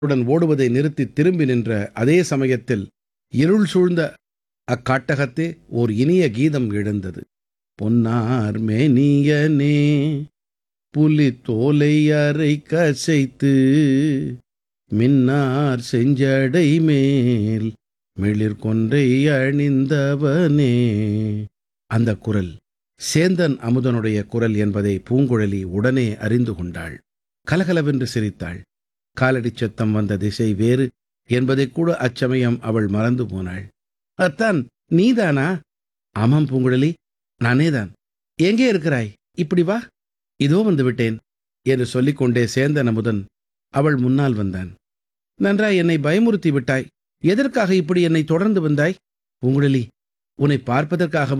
உடன் ஓடுவதை நிறுத்தி திரும்பி நின்ற அதே சமயத்தில் இருள் சூழ்ந்த அக்காட்டகத்தே ஓர் இனிய கீதம் எழுந்தது பொன்னார் மேனியனே புலி தோலை அரை கசைத்து மின்னார் செஞ்சடை மேல் மிளிர் கொன்றை அணிந்தவனே அந்த குரல் சேந்தன் அமுதனுடைய குரல் என்பதை பூங்குழலி உடனே அறிந்து கொண்டாள் கலகலவென்று சிரித்தாள் காலடிச் சத்தம் வந்த திசை வேறு என்பதைக் கூட அச்சமயம் அவள் மறந்து போனாள் அத்தான் நீதானா ஆமாம் பூங்குழலி நானேதான் எங்கே இருக்கிறாய் இப்படி வா இதோ வந்து விட்டேன் என்று சொல்லிக்கொண்டே சேந்தன் அமுதன் அவள் முன்னால் வந்தான் நன்றாய் என்னை பயமுறுத்தி விட்டாய் எதற்காக இப்படி என்னை தொடர்ந்து வந்தாய் பூங்குழலி உன்னை பார்ப்பதற்காகவும்